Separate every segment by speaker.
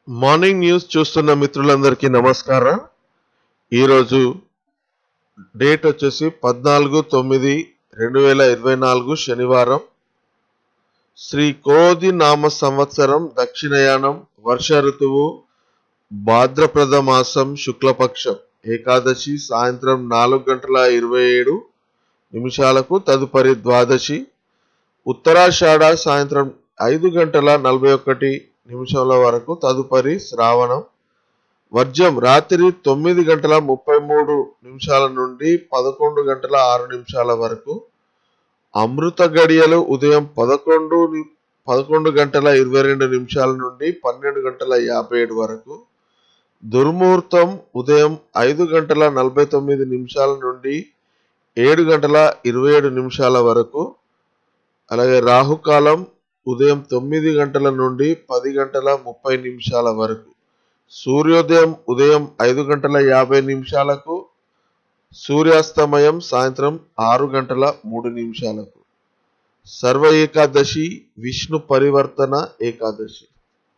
Speaker 1: morning news చూస్తున్న మిత్రులందరికీ నమస్కారం ఈరోజు డేట్ వచ్చేసి పద్నాలుగు తొమ్మిది రెండు వేల ఇరవై నాలుగు శనివారం శ్రీ కోది నామ సంవత్సరం దక్షిణయానం వర్ష ఋతువు భాద్రప్రద మాసం శుక్లపక్షం ఏకాదశి సాయంత్రం నాలుగు గంటల ఇరవై ఏడు నిమిషాలకు తదుపరి ద్వాదశి ఉత్తరాషాఢ సాయంత్రం ఐదు గంటల నలభై ఒకటి నిమిషాల వరకు తదుపరి శ్రావణం వర్జం రాత్రి తొమ్మిది గంటల ముప్పై మూడు నిమిషాల నుండి పదకొండు గంటల ఆరు నిమిషాల వరకు అమృత గడియలు ఉదయం పదకొండు ని- పదకొండు గంటల ఇరవై రెండు నిమిషాల నుండి పన్నెండు గంటల యాభై ఏడు వరకు దుర్ముహూర్తం ఉదయం ఐదు గంటల నలభై తొమ్మిది నిమిషాల నుండి ఏడు గంటల ఇరవై ఏడు నిమిషాల వరకు అలాగే రాహుకాలం ఉదయం తొమ్మిది గంటల నుండి పది గంటల ముప్పై నిమిషాల వరకు సూర్యోదయం ఉదయం ఐదు గంటల యాభై నిమిషాలకు సూర్యాస్తమయం సాయంత్రం ఆరు గంటల మూడు నిమిషాలకు సర్వ ఏకాదశి విష్ణు పరివర్తన ఏకాదశి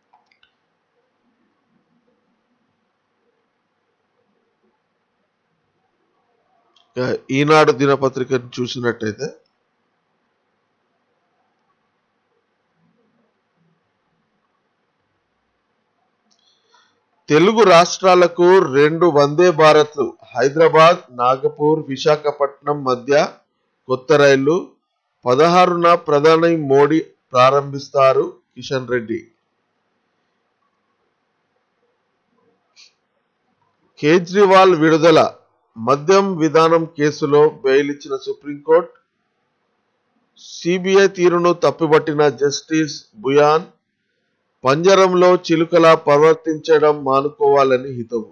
Speaker 1: ఇక ఈనాడు దినపత్రికను చూసినట్టయితే తెలుగు రాష్ట్రాలకు రెండు వందే భారత్లు హైదరాబాద్ నాగపూర్ విశాఖపట్నం మధ్య కొత్త రైళ్లు పదహారున ప్రధాని మోడీ ప్రారంభిస్తారు కిషన్ రెడ్డి కేజ్రీవాల్ విడుదల మద్యం విధానం కేసులో బెయిల్ ఇచ్చిన సుప్రీంకోర్టు సిబిఐ తీరును తప్పుబట్టిన జస్టిస్ బుయాన్ పంజరంలో చిలుకలా ప్రవర్తించడం మానుకోవాలని హితవు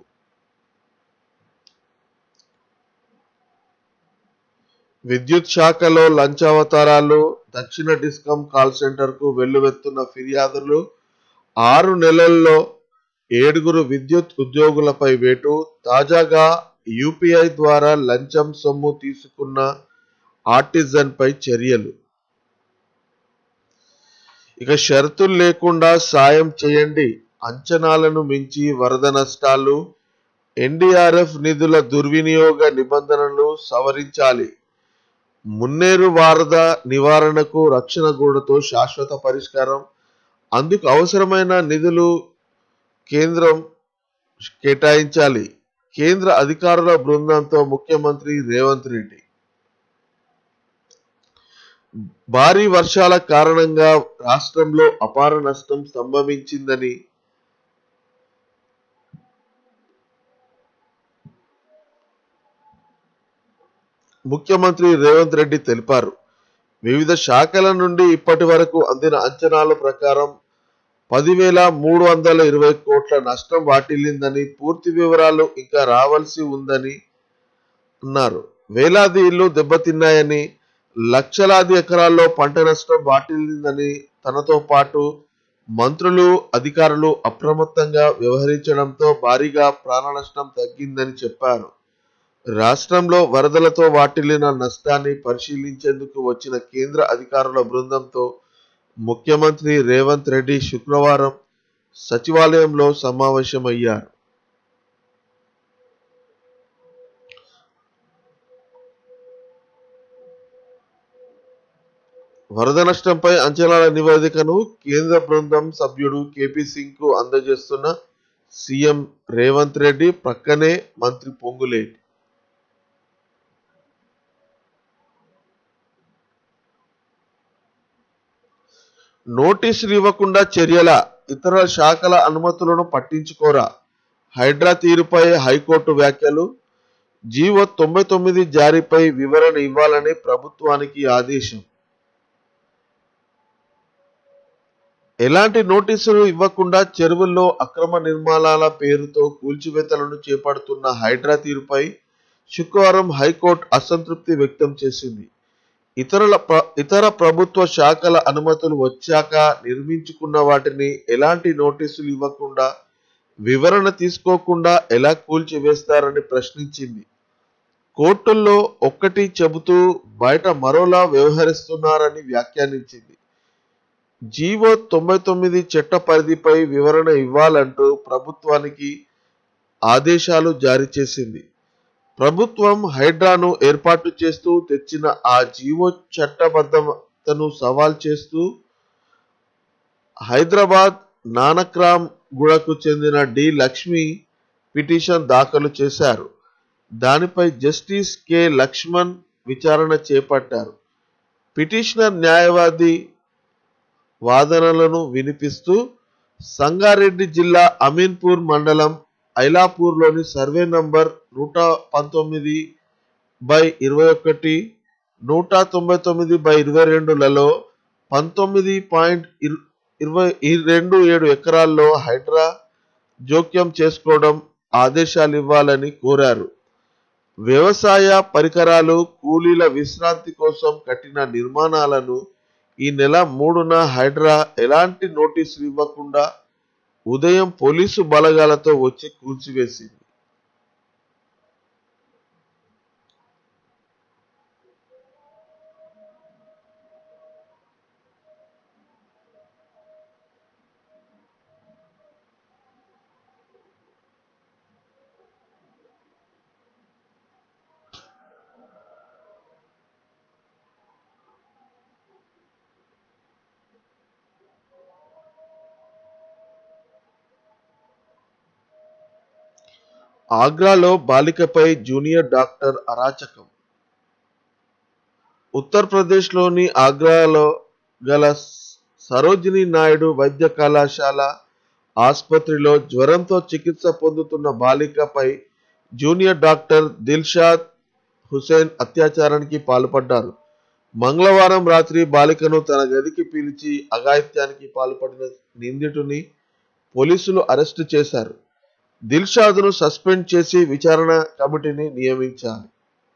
Speaker 1: విద్యుత్ శాఖలో లంచావతారాలు దక్షిణ డిస్కమ్ కాల్ సెంటర్కు వెల్లువెత్తున్న ఫిర్యాదులు ఆరు నెలల్లో ఏడుగురు విద్యుత్ ఉద్యోగులపై వేటు తాజాగా యూపీఐ ద్వారా లంచం సొమ్ము తీసుకున్న ఆర్టిజన్ పై చర్యలు ఇక షరతులు లేకుండా సాయం చేయండి అంచనాలను మించి వరద నష్టాలు ఎన్డీఆర్ఎఫ్ నిధుల దుర్వినియోగ నిబంధనలు సవరించాలి మున్నేరు వరద నివారణకు రక్షణ గూడతో శాశ్వత పరిష్కారం అందుకు అవసరమైన నిధులు కేంద్రం కేటాయించాలి కేంద్ర అధికారుల బృందంతో ముఖ్యమంత్రి రేవంత్ రెడ్డి భారీ వర్షాల కారణంగా రాష్ట్రంలో అపార నష్టం సంభవించిందని ముఖ్యమంత్రి రేవంత్ రెడ్డి తెలిపారు వివిధ శాఖల నుండి ఇప్పటి వరకు అందిన అంచనాల ప్రకారం పదివేల మూడు వందల ఇరవై కోట్ల నష్టం వాటిల్లిందని పూర్తి వివరాలు ఇంకా రావాల్సి ఉందని అన్నారు వేలాది ఇళ్లు దెబ్బతిన్నాయని లక్షలాది ఎకరాల్లో పంట నష్టం వాటిల్లిందని తనతో పాటు మంత్రులు అధికారులు అప్రమత్తంగా వ్యవహరించడంతో భారీగా ప్రాణ నష్టం తగ్గిందని చెప్పారు రాష్ట్రంలో వరదలతో వాటిల్లిన నష్టాన్ని పరిశీలించేందుకు వచ్చిన కేంద్ర అధికారుల బృందంతో ముఖ్యమంత్రి రేవంత్ రెడ్డి శుక్రవారం సచివాలయంలో సమావేశమయ్యారు వరద నష్టంపై అంచనాల నివేదికను కేంద్ర బృందం సభ్యుడు కేపీ సింగ్ కు అందజేస్తున్న సీఎం రేవంత్ రెడ్డి ప్రక్కనే మంత్రి పొంగులేటి నోటీసులు ఇవ్వకుండా చర్యల ఇతర శాఖల అనుమతులను పట్టించుకోరా హైడ్రా తీరుపై హైకోర్టు వ్యాఖ్యలు జీవో తొంభై తొమ్మిది జారీపై వివరణ ఇవ్వాలని ప్రభుత్వానికి ఆదేశం ఎలాంటి నోటీసులు ఇవ్వకుండా చెరువుల్లో అక్రమ నిర్మాణాల పేరుతో కూల్చివేతలను చేపడుతున్న హైడ్రా తీరుపై శుక్రవారం హైకోర్టు అసంతృప్తి వ్యక్తం చేసింది ఇతరుల ప్ర- ఇతర ప్రభుత్వ శాఖల అనుమతులు వచ్చాక నిర్మించుకున్న వాటిని ఎలాంటి నోటీసులు ఇవ్వకుండా వివరణ తీసుకోకుండా ఎలా కూల్చివేస్తారని ప్రశ్నించింది కోర్టుల్లో ఒక్కటి చెబుతూ బయట మరోలా వ్యవహరిస్తున్నారని వ్యాఖ్యానించింది జీవో తొంభై తొమ్మిది చట్ట పరిధిపై వివరణ ఇవ్వాలంటూ ప్రభుత్వానికి ఆదేశాలు జారీ చేసింది ప్రభుత్వం హైడ్రాను ఏర్పాటు చేస్తూ తెచ్చిన ఆ జీవో చట్టబద్ధతను సవాల్ చేస్తూ హైదరాబాద్ నానక్రామ్ గూడకు చెందిన డి లక్ష్మి పిటిషన్ దాఖలు చేశారు దానిపై జస్టిస్ కె లక్ష్మణ్ విచారణ చేపట్టారు పిటిషనర్ న్యాయవాది వాదనలను వినిపిస్తూ సంగారెడ్డి జిల్లా అమీన్పూర్ మండలం ఐలాపూర్లోని సర్వే నంబర్ నూట పంతొమ్మిది బై ఇరవై ఒకటి నూట తొంభై తొమ్మిది బై ఇరవై రెండులలో పంతొమ్మిది పాయింట్ ఇరవై రెండు ఏడు ఎకరాల్లో హైడ్రా జోక్యం చేసుకోవడం ఆదేశాలు ఇవ్వాలని కోరారు వ్యవసాయ పరికరాలు కూలీల విశ్రాంతి కోసం కట్టిన నిర్మాణాలను ఈ నెల మూడున హైడ్రా ఎలాంటి నోటీసులు ఇవ్వకుండా ఉదయం పోలీసు బలగాలతో వచ్చి కూల్చివేసింది ఆగ్రాలో బాలికపై జూనియర్ డాక్టర్ అరాచకం ఉత్తరప్రదేశ్లోని ఆగ్రాలో గల సరోజిని నాయుడు వైద్య కళాశాల ఆసుపత్రిలో జ్వరంతో చికిత్స పొందుతున్న బాలికపై జూనియర్ డాక్టర్ దిల్షాద్ హుసేన్ అత్యాచారానికి పాల్పడ్డారు మంగళవారం రాత్రి బాలికను తన గదికి పిలిచి అఘాయిత్యానికి పాల్పడిన నిందితుని పోలీసులు అరెస్టు చేశారు దిల్షాద్ను సస్పెండ్ చేసి విచారణ కమిటీని నియమించాలి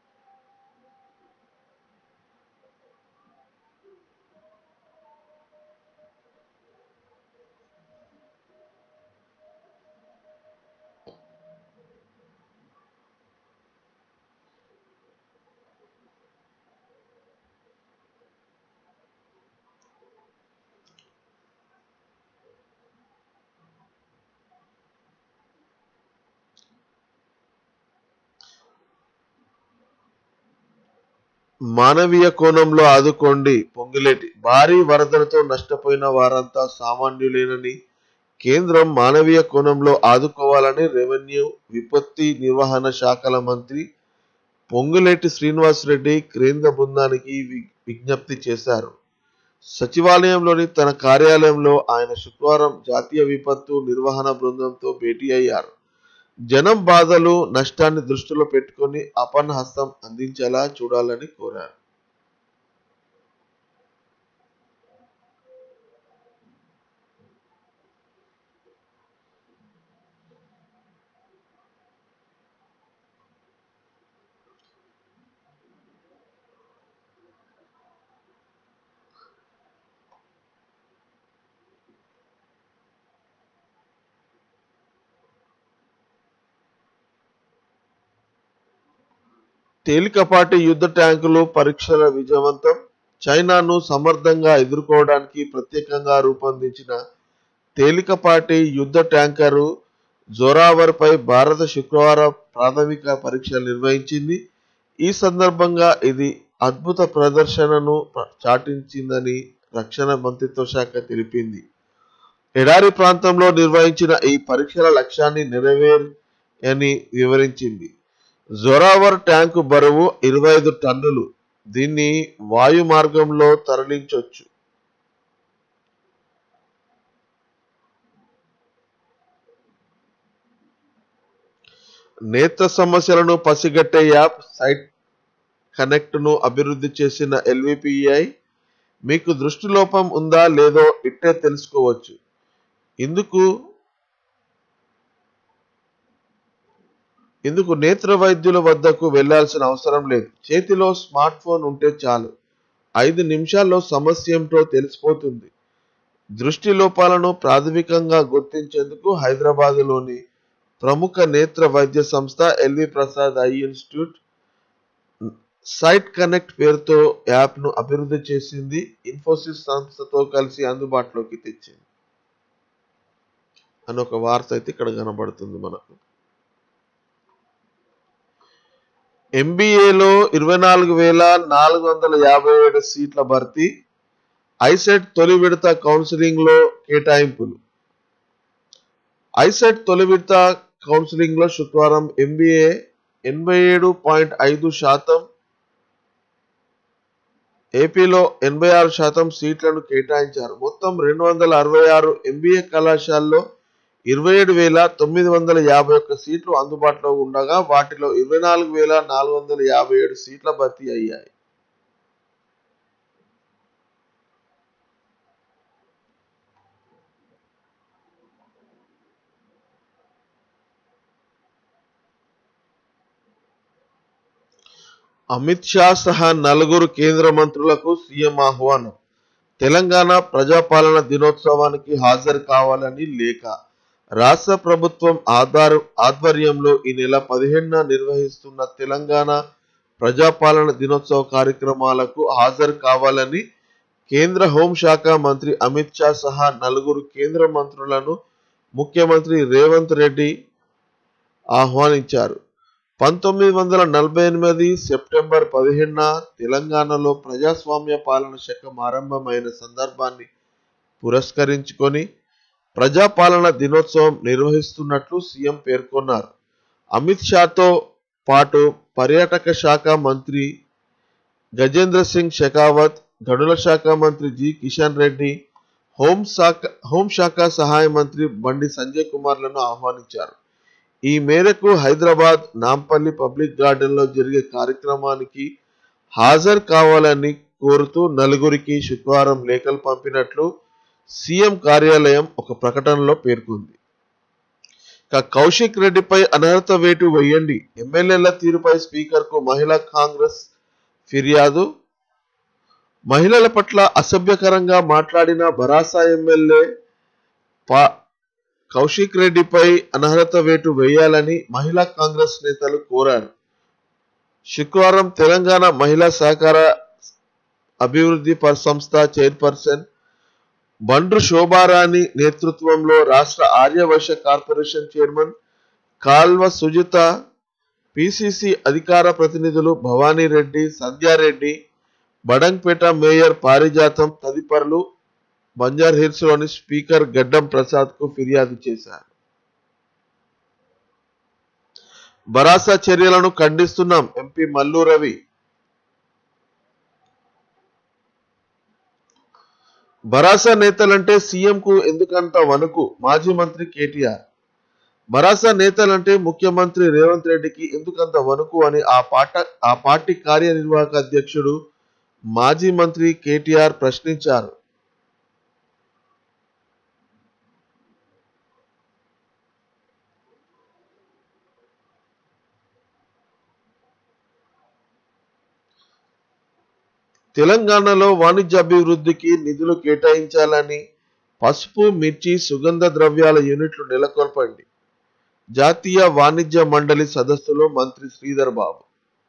Speaker 1: మానవీయ కోణంలో ఆదుకోండి పొంగిలేటి భారీ వరదలతో నష్టపోయిన వారంతా సామాన్యులేనని కేంద్రం మానవీయ కోణంలో ఆదుకోవాలని రెవెన్యూ విపత్తి నిర్వహణ శాఖల మంత్రి పొంగులేటి శ్రీనివాసరెడ్డి కేంద్ర బృందానికి వి- విజ్ఞప్తి చేశారు సచివాలయంలోని తన కార్యాలయంలో ఆయన శుక్రవారం జాతీయ విపత్తు నిర్వహణ బృందంతో భేటీ అయ్యారు జనం బాధలు నష్టాన్ని దృష్టిలో పెట్టుకొని అపన్నహస్తం అందించేలా చూడాలని కోరారు తేలికపాటి యుద్ధ ట్యాంకులు పరీక్షల విజయవంతం చైనాను సమర్థంగా ఎదుర్కోవడానికి ప్రత్యేకంగా రూపొందించిన తేలికపాటి యుద్ధ ట్యాంకరు జోరావర్ పై భారత శుక్రవారం ప్రాథమిక పరీక్షలు నిర్వహించింది ఈ సందర్భంగా ఇది అద్భుత ప్రదర్శనను ప్ర- చాటించిందని రక్షణ మంత్రిత్వ శాఖ తెలిపింది ఎడారి ప్రాంతంలో నిర్వహించిన ఈ పరీక్షల లక్ష్యాన్ని నెరవేరని వివరించింది జొరావర్ ట్యాంకు బరువు ఇరవై ఐదు టన్నులు దీన్ని వాయు మార్గంలో తరలించొచ్చు నేత్ర సమస్యలను పసిగట్టే యాప్ సైట్ కనెక్ట్ ను అభివృద్ధి చేసిన ఎల్విపిఐ మీకు దృష్టి లోపం ఉందా లేదో ఇట్టే తెలుసుకోవచ్చు ఇందుకు ఇందుకు నేత్ర వైద్యుల వద్దకు వెళ్లాల్సిన అవసరం లేదు చేతిలో స్మార్ట్ ఫోన్ ఉంటే చాలు ఐదు నిమిషాల్లో సమస్య ఏమిటో తెలిసిపోతుంది దృష్టి లోపాలను ప్రాథమికంగా గుర్తించేందుకు హైదరాబాదులోని ప్రముఖ నేత్ర వైద్య సంస్థ LV Prasad eye institute sight connect పేరుతో యాప్ను అభివృద్ధి చేసింది ఇన్ఫోసిస్ సంస్థతో కలిసి అందుబాటులోకి తెచ్చింది అని ఒక వార్త అయితే ఇక్కడ కనబడుతుంది మనకు ఎంబీఏలో ఇరవై నాలుగు వేల నాలుగు వందల యాభై ఏడు సీట్ల భర్తీ ఐసెట్ తొలి విడత కౌన్సిలింగ్ లో కేటాయింపులు ఐసెట్ తొలి విడత కౌన్సిలింగ్ లో శుక్రవారం ఎంబీఏ ఎనభై ఏడు పాయింట్ ఐదు శాతం ఏపీలో ఎనభై ఆరు శాతం సీట్లను కేటాయించారు మొత్తం రెండు వందల అరవై ఆరు ఎంబీఏ కళాశాలలో ఇరవై ఏడు వేల తొమ్మిది వందల యాభై ఒక్క సీట్లు అందుబాటులో ఉండగా వాటిలో ఇరవై నాలుగు వేల నాలుగు వందల యాభై ఏడు సీట్ల భర్తీ అయ్యాయి అమిత్ షా సహా నలుగురు కేంద్ర మంత్రులకు సీఎం ఆహ్వానం తెలంగాణ ప్రజాపాలన దినోత్సవానికి హాజరు కావాలని లేఖ రాష్ట్ర ప్రభుత్వం ఆధార్ ఆధ్వర్యంలో ఈ నెల పదిహేనున నిర్వహిస్తున్న తెలంగాణ ప్రజాపాలన దినోత్సవ కార్యక్రమాలకు హాజరు కావాలని కేంద్ర హోంశాఖ మంత్రి అమిత్ షా సహా నలుగురు కేంద్ర మంత్రులను ముఖ్యమంత్రి రేవంత్ రెడ్డి ఆహ్వానించారు పంతొమ్మిది వందల నలభై ఎనిమిది సెప్టెంబర్ పదిహేనున తెలంగాణలో ప్రజాస్వామ్య పాలన శకం ఆరంభమైన సందర్భాన్ని పురస్కరించుకొని ప్రజాపాలన దినోత్సవం నిర్వహిస్తున్నట్లు సీఎం పేర్కొన్నారు అమిత్ షాతో పాటు పర్యాటక శాఖ మంత్రి గజేంద్ర సింగ్ షెకావత్ గనుల శాఖ మంత్రి జి కిషన్ రెడ్డి హోంశాఖ హోంశాఖ సహాయ మంత్రి బండి సంజయ్ కుమార్లను ఆహ్వానించారు ఈ మేరకు హైదరాబాద్ నాంపల్లి పబ్లిక్ గార్డెన్ లో జరిగే కార్యక్రమానికి హాజరు కావాలని కోరుతూ నలుగురికి శుక్రవారం లేఖలు పంపినట్లు సీఎం కార్యాలయం ఒక ప్రకటనలో పేర్కొంది ఇక కౌశిక్ రెడ్డిపై అనర్హత వేటు వేయండి ఎమ్మెల్యేల తీరుపై స్పీకర్ కు మహిళా కాంగ్రెస్ ఫిర్యాదు మహిళల పట్ల అసభ్యకరంగా మాట్లాడిన భరాసా ఎమ్మెల్యే పా కౌశిక్ రెడ్డిపై అనర్హత వేటు వేయాలని మహిళా కాంగ్రెస్ నేతలు కోరారు శుక్రవారం తెలంగాణ మహిళా సహకార అభివృద్ధి పర్ సంస్థ చైర్పర్సన్ బండ్రు శోభారాణి నేతృత్వంలో రాష్ట్ర Aryavysya corporation chairman Kalva Sujitha PCC అధికార ప్రతినిధులు భవానీ రెడ్డి సంధ్యారెడ్డి బడంగ్పేట మేయర్ పారిజాతం తదితరులు బంజార్ హిల్స్ లోని స్పీకర్ గడ్డం ప్రసాద్ కు ఫిర్యాదు చేశారు భరాసా చర్యలను ఖండిస్తున్నాం ఎంపీ మల్లు రవి భరాసా నేతలంటే సీఎం కు ఎందుకంత వణుకు మాజీ మంత్రి కేటీఆర్ భరాసా నేతలంటే ముఖ్యమంత్రి రేవంత్ రెడ్డికి ఎందుకంత వణుకు అని ఆ పాట ఆ పార్టీ కార్యనిర్వాహక అధ్యక్షుడు మాజీ మంత్రి కేటీఆర్ ప్రశ్నించారు తెలంగాణలో వాణిజ్యాభివృద్ధికి నిధులు కేటాయించాలని పసుపు మిర్చి సుగంధ ద్రవ్యాల యూనిట్లు నెలకొల్పండి జాతీయ వాణిజ్య మండలి సదస్సులో మంత్రి శ్రీధర్ బాబు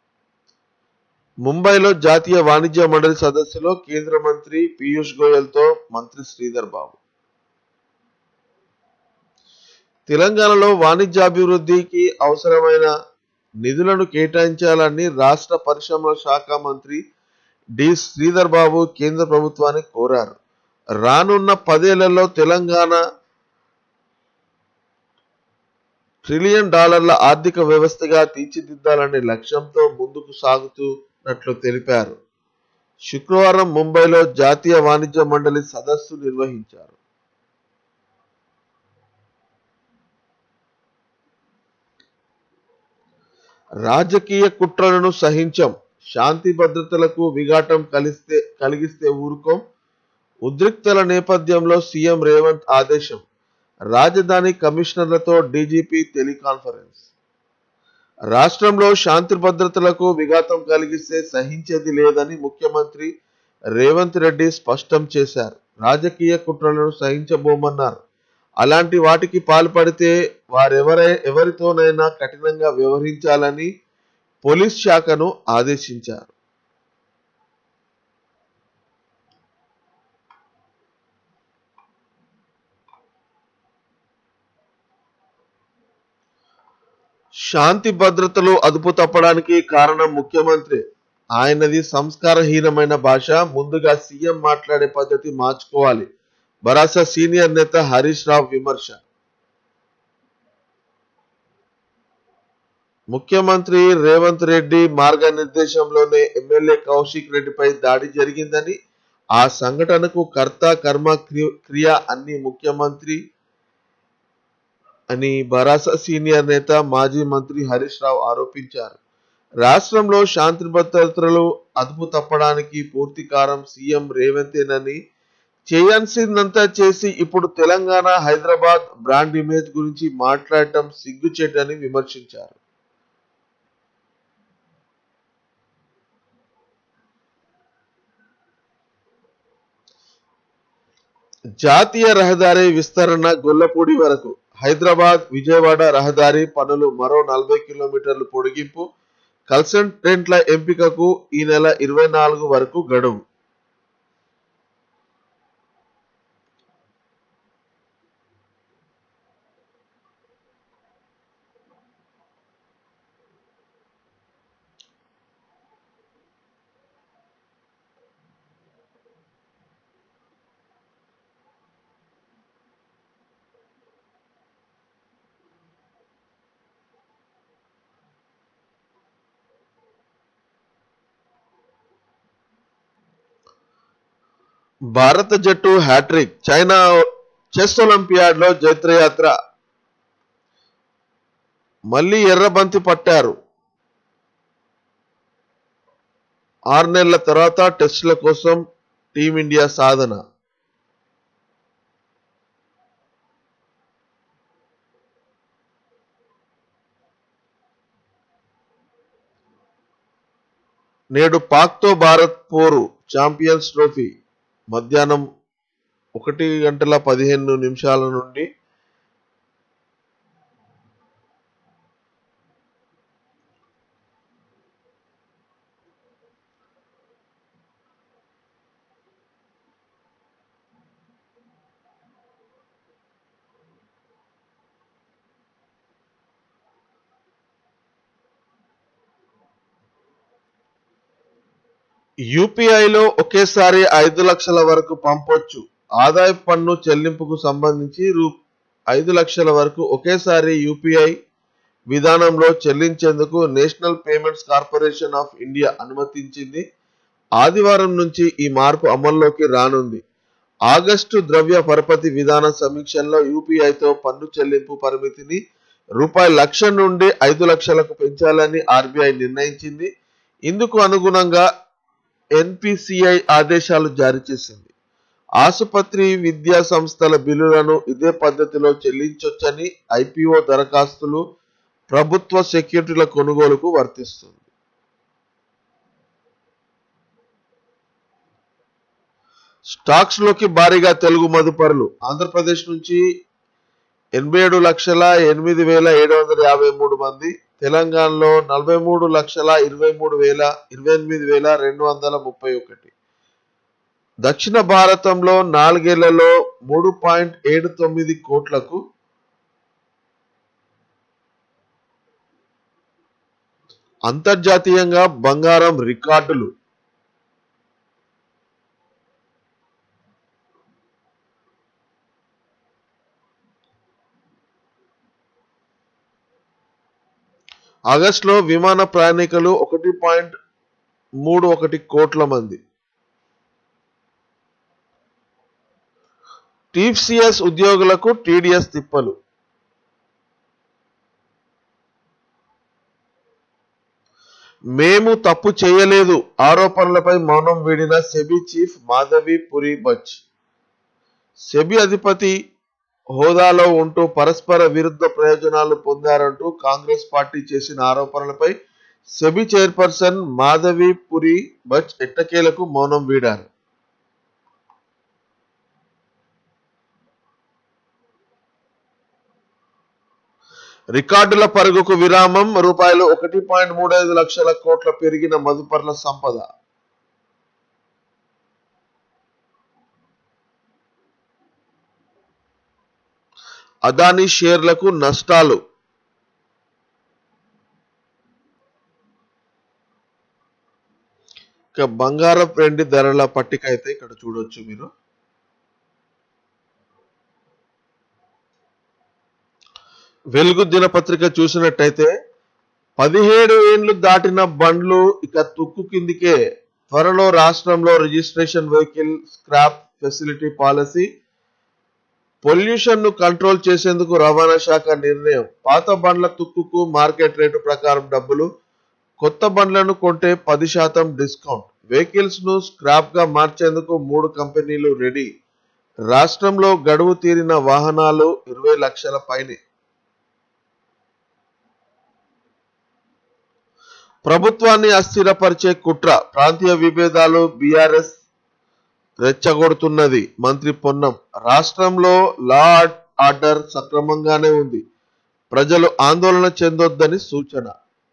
Speaker 1: ముంబైలో జాతీయ వాణిజ్య మండలి సదస్సులో కేంద్ర మంత్రి పీయూష్ గోయల్ తో మంత్రి శ్రీధర్ బాబు తెలంగాణలో వాణిజ్యాభివృద్ధికి అవసరమైన నిధులను కేటాయించాలని రాష్ట్ర పరిశ్రమల శాఖ మంత్రి డి శ్రీధర్ బాబు కేంద్ర ప్రభుత్వాన్ని కోరారు రానున్న పదేళ్లలో తెలంగాణ ట్రిలియన్ డాలర్ల ఆర్థిక వ్యవస్థగా తీర్చిదిద్దాలనే లక్ష్యంతో ముందుకు సాగుతున్నట్లు తెలిపారు శుక్రవారం ముంబైలో జాతీయ వాణిజ్య మండలి సదస్సు నిర్వహించారు రాజకీయ కుట్రలను సహించం శాంతి భద్రతలకు విఘాటం కలిస్తే కలిగిస్తే ఊరుకోం ఉద్రిక్తల నేపథ్యంలో సీఎం రేవంత్ ఆదేశం రాజధాని కమిషనర్లతో డీజీపీ టెలికాన్ఫరెన్స్ రాష్ట్రంలో శాంతి భద్రతలకు విఘాతం కలిగిస్తే సహించేది లేదని ముఖ్యమంత్రి రేవంత్ రెడ్డి స్పష్టం చేశారు రాజకీయ కుట్రలను సహించబోమన్నారు అలాంటి వాటికి పాల్పడితే వారెవరై ఎవరితోనైనా కఠినంగా వ్యవహరించాలని పోలీస్ శాఖను ఆదేశించారు శాంతి భద్రతలు అదుపు తప్పడానికి కారణం ముఖ్యమంత్రి ఆయనది సంస్కారహీనమైన భాష ముందుగా సీఎం మాట్లాడే పద్ధతి మార్చుకోవాలి భరాస సీనియర్ నేత హరీష్ రావు విమర్శ ముఖ్యమంత్రి రేవంత్ రెడ్డి మార్గనిర్దేశంలోనే ఎమ్మెల్యే కౌశిక్ రెడ్డిపై దాడి జరిగిందని ఆ సంఘటనకు కర్త కర్మ క్రి- క్రియ అన్ని ముఖ్యమంత్రి అని భరాస సీనియర్ నేత మాజీ మంత్రి హరీష్ రావు ఆరోపించారు రాష్ట్రంలో శాంతి భద్రతలు అదుపు తప్పడానికి పూర్తి కారం సీఎం రేవంతేనని చేయాల్సిందంతా చేసి ఇప్పుడు తెలంగాణ హైదరాబాద్ బ్రాండ్ ఇమేజ్ గురించి మాట్లాడటం సిగ్గుచేటని విమర్శించారు జాతీయ రహదారి విస్తరణ గొల్లపూడి వరకు హైదరాబాద్ విజయవాడ రహదారి పనులు మరో నలభై కిలోమీటర్లు పొడిగింపు కన్సల్టెంట్ల ఎంపికకు ఈ నెల ఇరవై నాలుగు వరకు గడువు భారత జట్టు హ్యాట్రిక్ చైనా చెస్ ఒలింపియాడ్ లో జైత్రయాత్ర మళ్ళీ ఎర్రబంతి పట్టారు ఆరు నెలల తర్వాత టెస్టుల కోసం టీమిండియా సాధన నేడు పాక్తో భారత్ పోరు ఛాంపియన్స్ ట్రోఫీ మధ్యాహ్నం ఒకటి గంటల పదిహేను నిమిషాల నుండి యూపీఐలో ఒకేసారి ఐదు లక్షల వరకు పంపొచ్చు ఆదాయ పన్ను చెల్లింపుకు సంబంధించి రూ ఐదు లక్షల వరకు ఒకేసారి యూపీఐ విధానంలో చెల్లించేందుకు national payments corporation of India అనుమతించింది ఆదివారం నుంచి ఈ మార్పు అమల్లోకి రానుంది ఆగస్టు ద్రవ్య పరపతి విధాన సమీక్షల్లో యూపీఐతో పన్ను చెల్లింపు పరిమితిని రూపాయి లక్ష నుండి ఐదు లక్షలకు పెంచాలని ఆర్బీఐ నిర్ణయించింది ఇందుకు అనుగుణంగా ఎన్పిసిఐ ఆదేశాలు జారీ చేసింది ఆసుపత్రి విద్యా సంస్థల బిల్లులను ఇదే పద్ధతిలో చెల్లించొచ్చని ఐపీఓ దరఖాస్తులు ప్రభుత్వ సెక్యూరిటీల కొనుగోలుకు వర్తిస్తుంది స్టాక్స్ లోకి భారీగా తెలుగు మదుపరులు ఆంధ్రప్రదేశ్ నుంచి ఎనభై ఏడు లక్షల ఎనిమిది వేల ఏడు వందల యాభై మూడు మంది తెలంగాణలో నలభై మూడు లక్షల ఇరవై మూడు వేల ఇరవై ఎనిమిది వేల రెండు వందల ముప్పై ఒకటి దక్షిణ భారతంలో నాలుగేళ్లలో మూడు పాయింట్ ఏడు తొమ్మిది కోట్లకు అంతర్జాతీయంగా బంగారం రికార్డులు ఆగస్టులో విమాన ప్రయాణికులు ఒకటి పాయింట్ మూడు ఒకటి కోట్ల మంది టీసీఎస్ ఉద్యోగులకు టీడీఎస్ తిప్పలు మేము తప్పు చేయలేదు ఆరోపణలపై మౌనం వీడిన SEBI chief Madhabi Puri Buch SEBI అధిపతి హోదాలో ఉంటూ పరస్పర విరుద్ధ ప్రయోజనాలు పొందారంటూ కాంగ్రెస్ పార్టీ చేసిన ఆరోపణలపై సెబీ చైర్పర్సన్ మాధవి పురి బచ్ ఎట్టకేలకు మౌనం వీడారు రికార్డుల పరుగుకు విరామం రూపాయలు ఒకటి పాయింట్ మూడు ఐదు లక్షల కోట్ల పెరిగిన మదుపర్ల సంపద అదానీ షేర్లకు నష్టాలు ఇక బంగారం వెండి ధరల పట్టిక అయితే ఇక్కడ చూడొచ్చు మీరు వెలుగు దినపత్రిక చూసినట్టయితే పదిహేడు ఏండ్లు దాటిన బండ్లు ఇక తుక్కు కిందికే త్వరలో రాష్ట్రంలో registration vehicle scrap facility policy pollution ను కంట్రోల్ చేసేందుకు రవాణా శాఖ నిర్ణయం పాత బండ్ల తుక్కుకు మార్కెట్ రేటు ప్రకారం డబ్బులు కొత్త బండ్లను కొంటే పది శాతం డిస్కౌంట్ వెహికల్స్ ను స్క్రాప్ గా మార్చేందుకు మూడు కంపెనీలు రెడీ రాష్ట్రంలో గడువు తీరిన వాహనాలు ఇరవై లక్షల పైనే ప్రభుత్వాన్ని అస్థిరపరిచే కుట్ర ప్రాంతీయ విభేదాలు బీఆర్ఎస్ రెచ్చగొడుతున్నది మంత్రి పొన్నం రాష్ట్రంలో లా ఆర్డర్ సక్రమంగానే ఉంది ప్రజలు ఆందోళన చెందొద్దని సూచన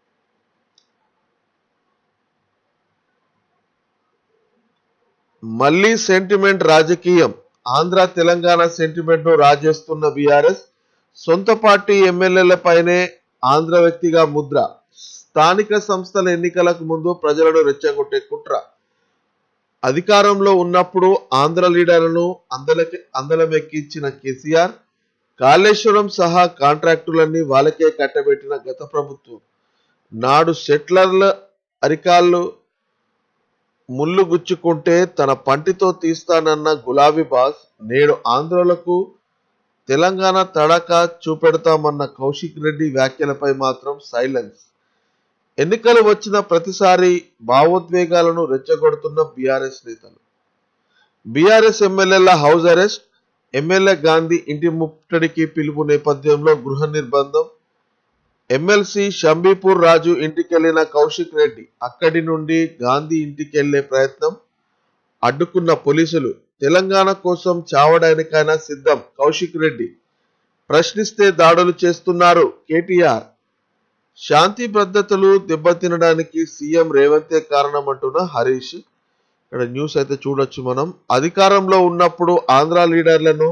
Speaker 1: మళ్ళీ సెంటిమెంట్ రాజకీయం ఆంధ్ర తెలంగాణ సెంటిమెంట్ ను రాజేస్తున్న బీఆర్ఎస్ సొంత పార్టీ ఎమ్మెల్యేలపైనే ఆంధ్ర వ్యక్తిగా ముద్ర స్థానిక సంస్థల ఎన్నికలకు ముందు ప్రజలను రెచ్చగొట్టే కుట్ర అధికారంలో ఉన్నప్పుడు ఆంధ్ర లీడర్లను అందలకి అందలమెక్కించిన కేసీఆర్ కాళేశ్వరం సహా కాంట్రాక్టులన్నీ వాళ్ళకే కట్టబెట్టిన గత ప్రభుత్వం నాడు సెట్లర్ల అరికాళ్ళు ముళ్ళు గుచ్చుకుంటే తన పంటితో తీస్తానన్న గులాబీ బాస్ నేడు ఆంధ్రులకు తెలంగాణ తడక చూపెడతామన్న కౌశిక్ రెడ్డి వ్యాఖ్యలపై మాత్రం సైలెన్స్ ఎన్నికలు వచ్చిన ప్రతిసారి భావోద్వేగాలను రెచ్చగొడుతున్న బీఆర్ఎస్ నేతలు బీఆర్ఎస్ ఎమ్మెల్యేల హౌస్ అరెస్ట్ ఎమ్మెల్యే గాంధీ ఇంటి ముట్టడికి పిలుపు నేపథ్యంలో గృహ నిర్బంధం ఎమ్మెల్సీ షంబీపూర్ రాజు ఇంటికెళ్లిన కౌశిక్ రెడ్డి అక్కడి నుండి గాంధీ ఇంటికెళ్లే ప్రయత్నం అడ్డుకున్న పోలీసులు తెలంగాణ కోసం చావడానికైనా సిద్ధం కౌశిక్ రెడ్డి ప్రశ్నిస్తే దాడులు చేస్తున్నారు కేటీఆర్ శాంతి భద్రతలు దెబ్బతినడానికి సీఎం రేవంతే కారణం అంటున్న హరీష్ ఇక్కడ న్యూస్ అయితే చూడొచ్చు మనం అధికారంలో ఉన్నప్పుడు ఆంధ్ర లీడర్లను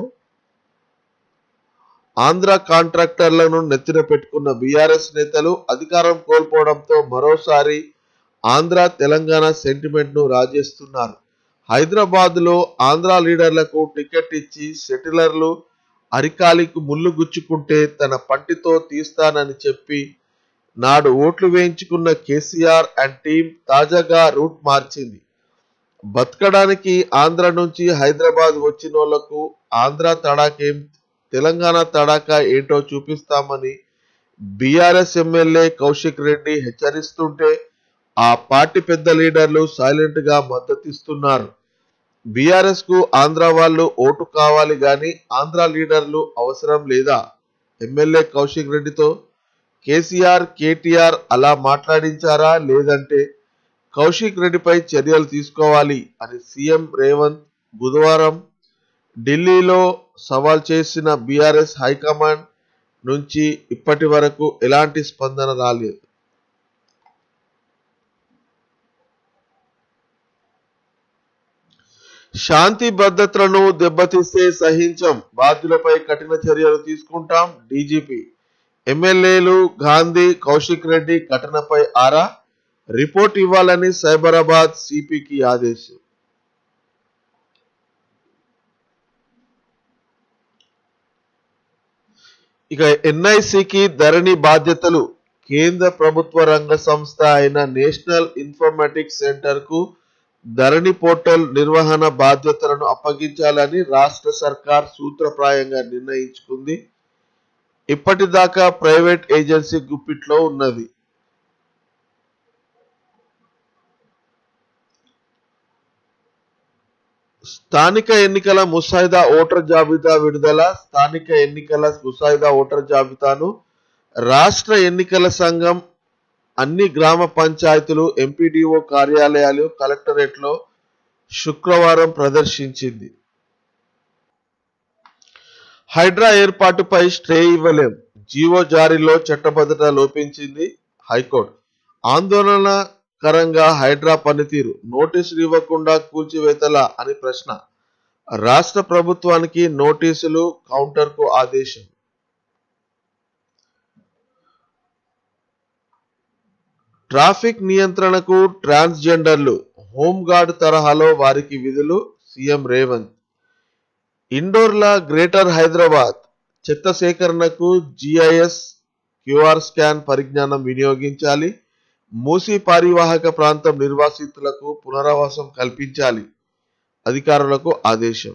Speaker 1: ఆంధ్ర కాంట్రాక్టర్లను నెత్తిన పెట్టుకున్న బీఆర్ఎస్ నేతలు అధికారం కోల్పోవడంతో మరోసారి ఆంధ్ర తెలంగాణ సెంటిమెంట్ ను రాజేస్తున్నారు హైదరాబాద్ లో ఆంధ్ర లీడర్లకు టికెట్ ఇచ్చి సెటిలర్లు అరికాలికి ముళ్ళు గుచ్చుకుంటే తన పంటితో తీస్తానని చెప్పి నాడు ఓట్లు వేయించుకున్న కేసీఆర్ అండ్ టీం తాజాగా రూట్ మార్చింది బతకడానికి ఆంధ్ర నుంచి హైదరాబాద్ వచ్చిన వాళ్లకు ఆంధ్ర తడాకేం తెలంగాణ తడాకా ఏంటో చూపిస్తామని బీఆర్ఎస్ ఎమ్మెల్యే కౌశిక్ రెడ్డి హెచ్చరిస్తుంటే ఆ పార్టీ పెద్ద లీడర్లు సైలెంట్ గా మద్దతిస్తున్నారు బీఆర్ఎస్ కు ఆంధ్ర వాళ్ళు ఓటు కావాలి గాని ఆంధ్ర లీడర్లు అవసరం లేదా ఎమ్మెల్యే కౌశిక్ రెడ్డితో కేసీఆర్ కేటీఆర్ అలా మాట్లాడించారా లేదంటే కౌశిక్ రెడ్డిపై చర్యలు తీసుకోవాలి అని సీఎం రేవంత్ బుధవారం ఢిల్లీలో సవాల్ చేసిన బీఆర్ఎస్ హైకమాండ్ నుంచి ఇప్పటి వరకు ఎలాంటి స్పందన రాలేదు శాంతి భద్రతలను దెబ్బతీస్తే సహించం బాధ్యులపై కఠిన చర్యలు తీసుకుంటాం డీజీపీ ఎమ్మెల్యేలు గాంధీ కౌశిక్ రెడ్డి ఘటనపై ఆరా రిపోర్ట్ ఇవ్వాలని సైబరాబాద్ సిపికి ఆదేశం ఇక ఎన్ఐసికి ధరణి బాధ్యతలు కేంద్ర ప్రభుత్వ రంగ సంస్థ అయిన నేషనల్ ఇన్ఫర్మేటిక్స్ సెంటర్ కు ధరణి పోర్టల్ నిర్వహణ బాధ్యతలను అప్పగించాలని రాష్ట్ర సర్కార్ సూత్రప్రాయంగా నిర్ణయించుకుంది ఇప్పటిదాకా ప్రైవేట్ ఏజెన్సీ గుప్పిట్లో ఉన్నది స్థానిక ఎన్నికల ముసాయిదా ఓటర్ జాబితా విడుదల స్థానిక ఎన్నికల ముసాయిదా ఓటర్ జాబితాను రాష్ట్ర ఎన్నికల సంఘం అన్ని గ్రామ పంచాయతీలు ఎంపీడీఓ కార్యాలయాలు కలెక్టరేట్లో శుక్రవారం ప్రదర్శించింది హైడ్రా ఏర్పాటుపై స్టే ఇవ్వలేం జీవో జారీలో చట్టబద్ధత లోపించింది హైకోర్టు ఆందోళనకరంగా హైడ్రా పనితీరు నోటీసులు ఇవ్వకుండా కూల్చివేతల అని ప్రశ్న రాష్ట్ర ప్రభుత్వానికి నోటీసులు కౌంటర్కు ఆదేశం ట్రాఫిక్ నియంత్రణకు ట్రాన్స్జెండర్లు హోంగార్డ్ తరహాలో వారికి విధులు సీఎం రేవంత్ ఇండోర్ల గ్రేటర్ హైదరాబాద్ చెత్త సేకరణకు జిఐఎస్ క్యూఆర్ స్కాన్ పరిజ్ఞానం వినియోగించాలి మూసీ పారివాహక ప్రాంతం నిర్వాసితులకు పునరావాసం కల్పించాలి అధికారులకు ఆదేశం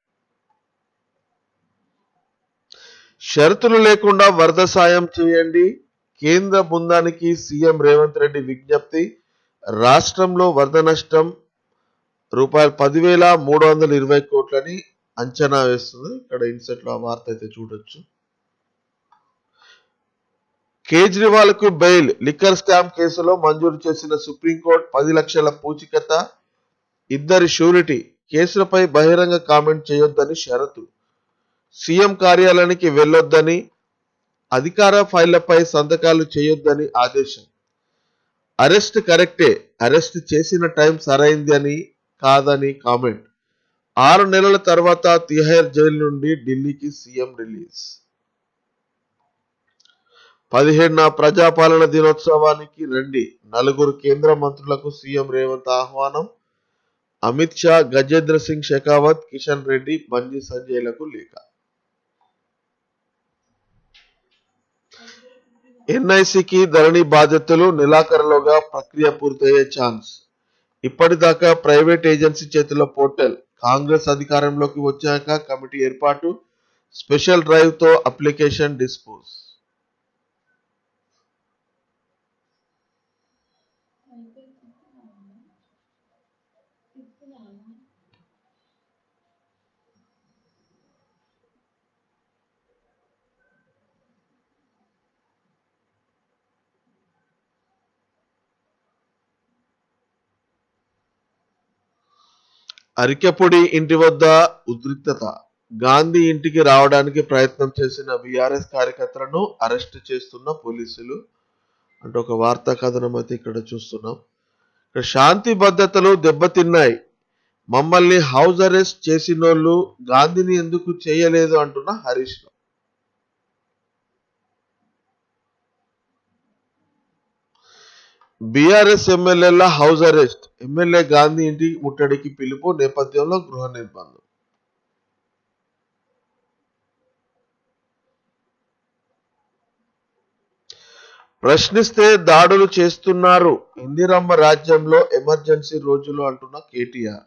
Speaker 1: షరతులు లేకుండా వరద సాయం చేయండి కేంద్ర బృందానికి సీఎం రేవంత్ రెడ్డి విజ్ఞప్తి రాష్ట్రంలో వరద నష్టం రూపాయలు పదివేల మూడు వందల ఇరవై కోట్లని అంచనా వేస్తుంది ఇక్కడ ఇన్సెట్ లో ఆ వార్త అయితే చూడొచ్చు కేజ్రీవాల్ కు బెయిల్ లిక్కర్ స్కామ్ కేసులో మంజూరు చేసిన సుప్రీంకోర్టు పది లక్షల పూచికత ఇద్దరి షూరిటీ కేసులపై బహిరంగ కామెంట్ చేయొద్దని షరతు సీఎం కార్యాలయానికి వెళ్ళొద్దని అధికార ఫైళ్లపై సంతకాలు చేయొద్దని ఆదేశం అరెస్ట్ కరెక్టే అరెస్ట్ చేసిన టైం సరైంది అని కాదని కామెంట్ ఆరు నెలల తర్వాత తిహార్ జైలు నుండి ఢిల్లీకి సీఎం రిలీజ్ పదిహేడున ప్రజాపాలన దినోత్సవానికి రండి నలుగురు కేంద్ర మంత్రులకు సీఎం రేవంత్ ఆహ్వానం అమిత్ షా గజేంద్ర సింగ్ షెకావత్ కిషన్ రెడ్డి బంజీ సంజయ్లకు లేఖ ఎన్ఐసికి ధరణి బాధ్యతలు నెలాఖరులోగా ప్రక్రియ పూర్తయ్యే ఛాన్స్ ఇప్పటిదాకా ప్రైవేట్ ఏజెన్సీ చేతిలో పోర్టల్ కాంగ్రెస్ అధికారంలోకి వచ్చాక కమిటీ ఏర్పాటు స్పెషల్ డ్రైవ్ తో అప్లికేషన్ డిస్పోజ్ అరికెపొడి ఇంటి వద్ద ఉద్రిక్తత గాంధీ ఇంటికి రావడానికి ప్రయత్నం చేసిన బీఆర్ఎస్ కార్యకర్తలను అరెస్ట్ చేస్తున్న పోలీసులు అంటే ఒక వార్తా కథనం అయితే ఇక్కడ చూస్తున్నాం ఇక్కడ శాంతి భద్రతలు దెబ్బతిన్నాయి మమ్మల్ని హౌస్ అరెస్ట్ చేసినోళ్ళు గాంధీని ఎందుకు చేయలేదు అంటున్న హరీష్ రావు బీఆర్ఎస్ ఎమ్మెల్యేల హౌస్ అరెస్ట్ ఎమ్మెల్యే గాంధీ ఇంటి ముట్టడికి పిలుపు నేపథ్యంలో గృహ నిర్బంధం ప్రశ్నిస్తే దాడులు చేస్తున్నారు ఇందిరమ్మ రాజ్యంలో ఎమర్జెన్సీ రోజులు అంటున్న కేటీఆర్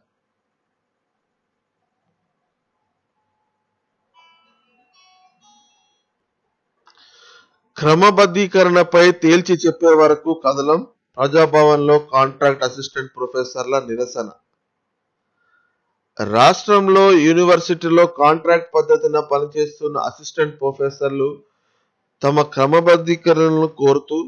Speaker 1: క్రమబద్ధీకరణపై తేల్చి చెప్పే వరకు కదలం ప్రజాభవన్లో కాంట్రాక్ట్ అసిస్టెంట్ ప్రొఫెసర్ల నిరసన రాష్ట్రంలో యూనివర్సిటీలో కాంట్రాక్ట్ పద్ధతిన పనిచేస్తున్న అసిస్టెంట్ ప్రొఫెసర్లు తమ క్రమబద్ధీకరణను కోరుతూ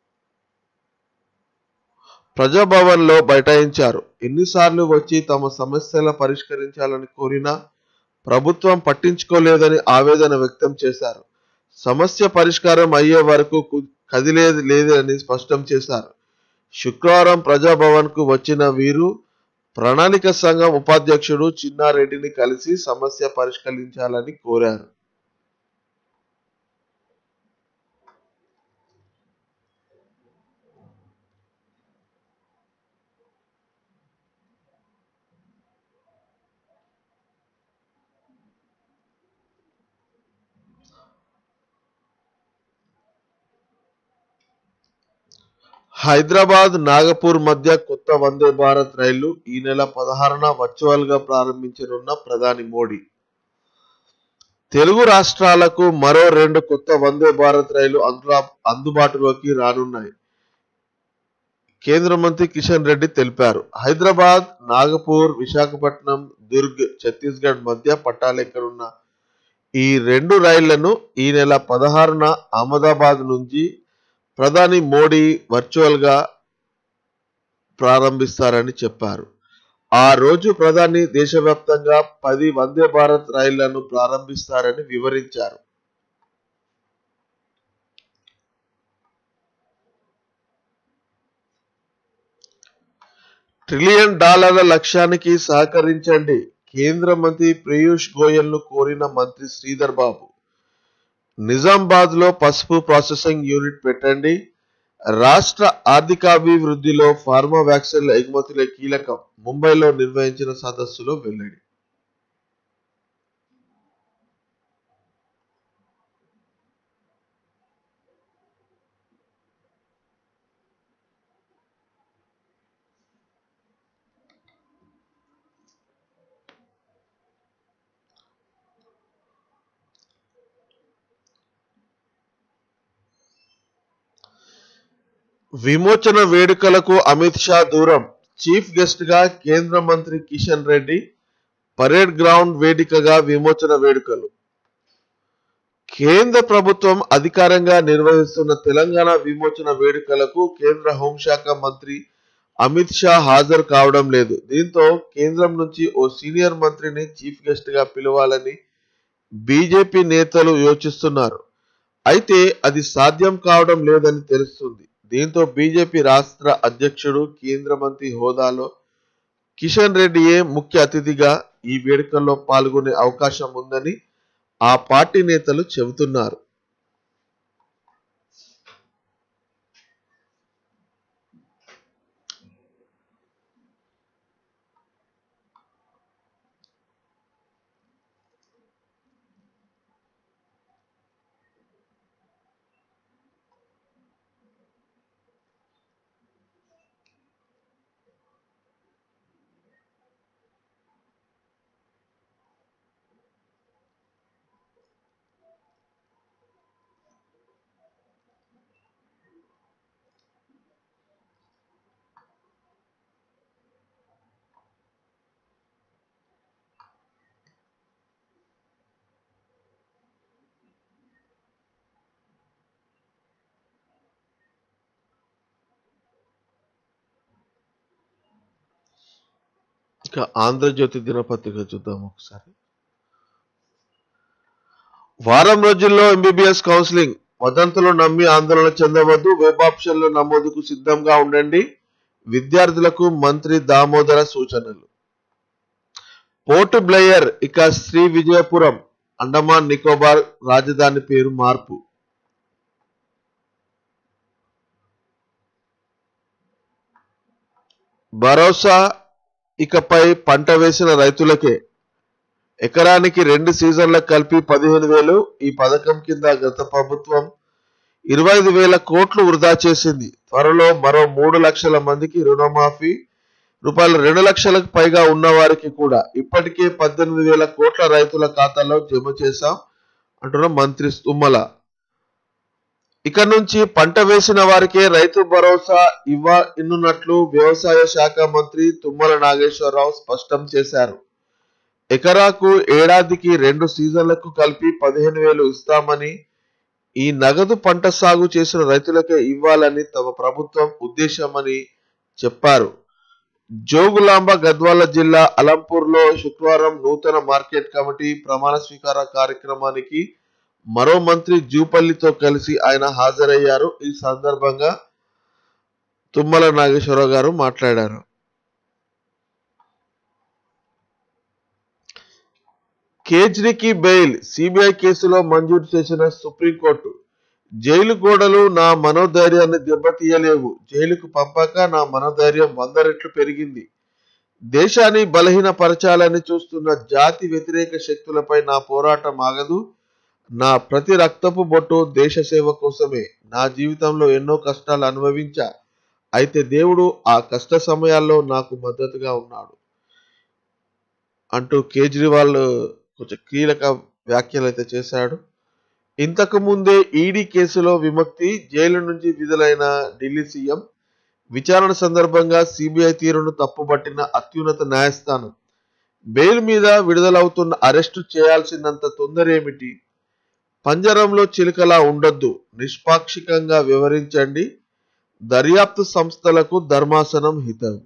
Speaker 1: ప్రజాభవన్లో బైఠాయించారు ఎన్నిసార్లు వచ్చి తమ సమస్యల పరిష్కరించాలని కోరినా ప్రభుత్వం పట్టించుకోలేదని ఆవేదన వ్యక్తం చేశారు సమస్య పరిష్కారం అయ్యే వరకు కు- కదిలేది లేదని స్పష్టం చేశారు శుక్రవారం ప్రజాభవన్ కు వచ్చిన వీరు ప్రణాళిక సంఘం ఉపాధ్యక్షుడు చిన్నారెడ్డిని కలిసి సమస్య పరిష్కరించాలని కోరారు హైదరాబాద్ నాగపూర్ మధ్య కొత్త వందే భారత్ రైలు ఈ నెల పదహారున వర్చువల్ గా ప్రారంభించనున్న ప్రధాని మోడీ తెలుగు రాష్ట్రాలకు మరో రెండు కొత్త వందే భారత్ రైలు అందులో అందుబాటులోకి రానున్నాయి కేంద్ర మంత్రి కిషన్ రెడ్డి తెలిపారు హైదరాబాద్ నాగపూర్ విశాఖపట్నం దుర్గ్ ఛత్తీస్గఢ్ మధ్య పట్టాలెక్కనున్న ఈ రెండు రైళ్లను ఈ నెల పదహారున అహ్మదాబాద్ నుంచి ప్రధాని మోడీ వర్చువల్ గా ప్రారంభిస్తారని చెప్పారు ఆ రోజు ప్రధాని దేశవ్యాప్తంగా పది వందే భారత్ రైళ్లను ప్రారంభిస్తారని వివరించారు ట్రిలియన్ డాలర్ల లక్ష్యానికి సహకరించండి కేంద్ర మంత్రి పీయూష్ గోయల్ ను కోరిన మంత్రి శ్రీధర్ బాబు నిజామాబాద్ లో పసుపు ప్రాసెసింగ్ యూనిట్ పెట్టండి రాష్ట్ర ఆర్థికాభివృద్ధిలో ఫార్మా వ్యాక్సిన్ల ఎగుమతులే కీలకం ముంబైలో నిర్వహించిన సదస్సులో వెల్లడి విమోచన వేడుకలకు అమిత్ షా దూరం చీఫ్ గెస్ట్ గా కేంద్ర మంత్రి కిషన్ రెడ్డి పరేడ్ గ్రౌండ్ వేదికగా విమోచన వేడుకలు కేంద్ర ప్రభుత్వం అధికారంగా నిర్వహిస్తున్న తెలంగాణ విమోచన వేడుకలకు కేంద్ర హోంశాఖ మంత్రి అమిత్ షా హాజరు కావడం లేదు దీంతో కేంద్రం నుంచి ఓ సీనియర్ మంత్రిని చీఫ్ గెస్ట్ గా పిలవాలని బీజేపీ నేతలు యోచిస్తున్నారు అయితే అది సాధ్యం కావడం లేదని తెలుస్తుంది దీంతో బీజేపీ రాష్ట్ర అధ్యక్షుడు కేంద్ర మంత్రి హోదాలో కిషన్ రెడ్డియే ముఖ్య అతిథిగా ఈ వేడుకల్లో పాల్గొనే అవకాశం ఉందని ఆ పార్టీ నేతలు చెబుతున్నారు ఇక ఆంధ్రజ్యోతి దినపత్రిక చూద్దాం ఒకసారి వారం రోజుల్లో ఎంబీబీఎస్ కౌన్సిలింగ్ వదంతులు నమ్మి ఆందోళన చెందవద్దు వెబ్ ఆప్షన్లు నమోదుకు సిద్ధంగా ఉండండి విద్యార్థులకు మంత్రి దామోదర సూచనలు పోర్ట్ బ్లేయర్ ఇక శ్రీ విజయపురం అండమాన్ నికోబార్ రాజధాని పేరు మార్పు భరోసా ఇకపై పంట వేసిన రైతులకే ఎకరానికి రెండు సీజన్లకు కలిపి పదిహేను వేలు ఈ పథకం కింద గత ప్రభుత్వం ఇరవై ఐదు వేల కోట్లు వృధా చేసింది త్వరలో మరో మూడు లక్షల మందికి రుణమాఫీ రూపాయలు రెండు లక్షలకు పైగా ఉన్న వారికి కూడా ఇప్పటికే పద్దెనిమిది వేల కోట్ల రైతుల ఖాతాలో జమ చేశాం అంటున్న మంత్రి తుమ్మల ఇక నుంచి పంట వేసిన వారికే రైతు భరోసా ఇవ్వ ఇన్నున్నట్లు వ్యవసాయ శాఖ మంత్రి తుమ్మల నాగేశ్వరరావు స్పష్టం చేశారు ఎకరాకు ఏడాదికి రెండు సీజన్లకు కలిపి పదిహేను వేలు ఇస్తామని ఈ నగదు పంట సాగు చేసిన రైతులకే ఇవ్వాలని తమ ప్రభుత్వం ఉద్దేశమని చెప్పారు జోగులాంబ గద్వాల జిల్లా అలంపూర్లో శుక్రవారం నూతన మార్కెట్ కమిటీ ప్రమాణ స్వీకార కార్యక్రమానికి మరో మంత్రి జూపల్లితో కలిసి ఆయన హాజరయ్యారు ఈ సందర్భంగా తుమ్మల నాగేశ్వరరావు గారు మాట్లాడారు కేజ్రీకి బెయిల్ సిబిఐ కేసులో మంజూరు చేసిన సుప్రీంకోర్టు జైలు గోడలు నా మనోధైర్యాన్ని దెబ్బతీయలేవు జైలుకు పంపాక నా మనోధైర్యం వంద రెట్లు పెరిగింది దేశాన్ని బలహీనపరచాలని చూస్తున్న జాతి వ్యతిరేక శక్తులపై నా పోరాటం ఆగదు నా ప్రతి రక్తపు బొట్టు దేశ సేవ కోసమే నా జీవితంలో ఎన్నో కష్టాలు అనుభవించా అయితే దేవుడు ఆ కష్ట సమయాల్లో నాకు మద్దతుగా ఉన్నాడు అంటూ కేజ్రీవాల్ కొంచెం కీలక వ్యాఖ్యలు అయితే చేశాడు ఇంతకు ముందే ఈడీ కేసులో విముక్తి జైలు నుంచి విడుదలైన ఢిల్లీ సీఎం విచారణ సందర్భంగా సిబిఐ తీరును తప్పుబట్టిన అత్యున్నత న్యాయస్థానం బెయిల్ మీద విడుదలవుతున్న అరెస్టు చేయాల్సినంత తొందర ఏమిటి పంజరంలో చిలుకలా ఉండొద్దు నిష్పాక్షికంగా వివరించండి దర్యాప్తు సంస్థలకు ధర్మాసనం హితం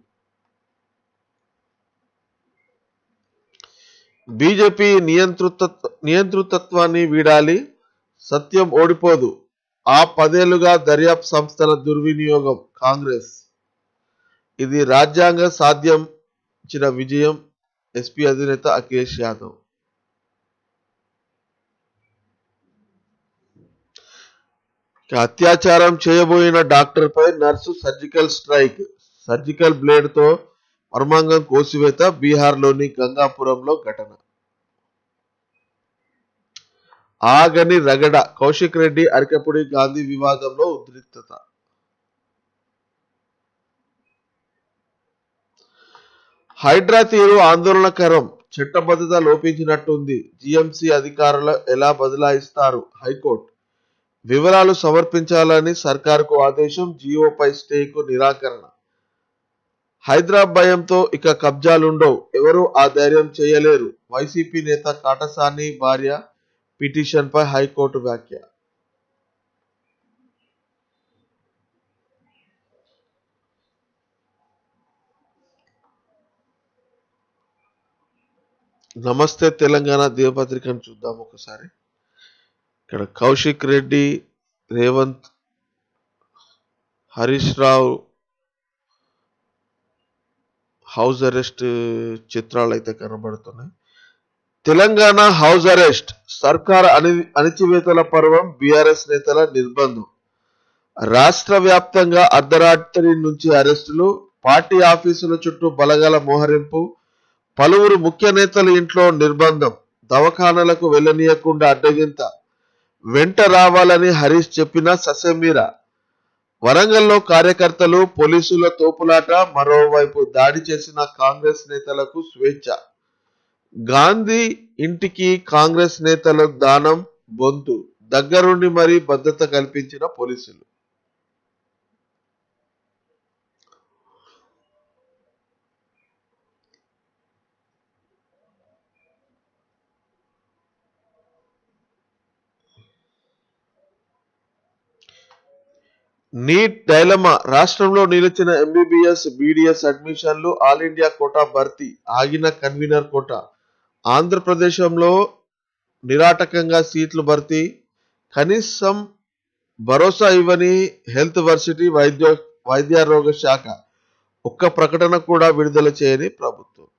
Speaker 1: బీజేపీ నియంతృత్వ నియంతృత్వాన్ని వీడాలి సత్యం ఓడిపోదు ఆ పదేళ్లుగా దర్యాప్తు సంస్థల దుర్వినియోగం కాంగ్రెస్ ఇది రాజ్యాంగ సాధ్యంచిన విజయం ఎస్పీ అధినేత అఖిలేష్ యాదవ్ ఇక అత్యాచారం చేయబోయిన డాక్టర్పై నర్సు సర్జికల్ స్ట్రైక్ సర్జికల్ బ్లేడ్తో మర్మాంగం కోసివేత బీహార్లోని గంగాపురంలో ఘటన ఆగని రగడ కౌశిక్ రెడ్డి అరకపుడి గాంధీ వివాదంలో ఉద్రిక్తత హైడ్రా తీరు ఆందోళనకరం చట్టబద్ధత లోపించినట్టుంది జీఎంసీ అధికారులు ఎలా బదలాయిస్తారు హైకోర్టు వివరాలు సమర్పించాలని సర్కారుకు ఆదేశం జీఓపై స్టేకు నిరాకరణ హైదరాబాద్ భయంతో ఇక కబ్జాలుండవు ఎవరు ఆ ధైర్యం చేయలేరు వైసీపీ నేత కాటసాని భార్య పిటిషన్పై హైకోర్టు వ్యాఖ్య నమస్తే తెలంగాణ దినపత్రికను చూద్దాం ఒకసారి ఇక్కడ కౌశిక్ రెడ్డి రేవంత్ హరీష్ రావు హౌస్ అరెస్ట్ చిత్రాలు అయితే కనబడుతున్నాయి తెలంగాణ హౌస్ అరెస్ట్ సర్కార్ అని అణిచివేతల పర్వం బీఆర్ఎస్ నేతల నిర్బంధం రాష్ట్ర వ్యాప్తంగా అర్ధరాత్రి నుంచి అరెస్టులు పార్టీ ఆఫీసుల చుట్టూ బలగాల మోహరింపు పలువురు ముఖ్య నేతల ఇంట్లో నిర్బంధం దవాఖానలకు వెళ్ళనీయకుండా అడ్డగింత వెంట రావాలని హరీష్ చెప్పిన ససెమీరా వరంగల్లో కార్యకర్తలు పోలీసుల తోపులాట మరోవైపు దాడి చేసిన కాంగ్రెస్ నేతలకు స్వేచ్ఛ గాంధీ ఇంటికి కాంగ్రెస్ నేతల దానం బొంతు దగ్గరుండి మరీ భద్రత కల్పించిన పోలీసులు నీట్ డైలమా రాష్ట్రంలో నిలిచిన ఎంబీబీఎస్ బీడీఎస్ అడ్మిషన్లు ఆల్ ఇండియా కోటా భర్తీ ఆగిన కన్వీనర్ కోటా ఆంధ్రప్రదేశంలో నిరాటకంగా సీట్లు భర్తీ కనీసం భరోసా ఇవ్వని హెల్త్ వర్సిటీ వైద్య వైద్యారోగ్య శాఖ ఒక్క ప్రకటన కూడా విడుదల చేయని ప్రభుత్వం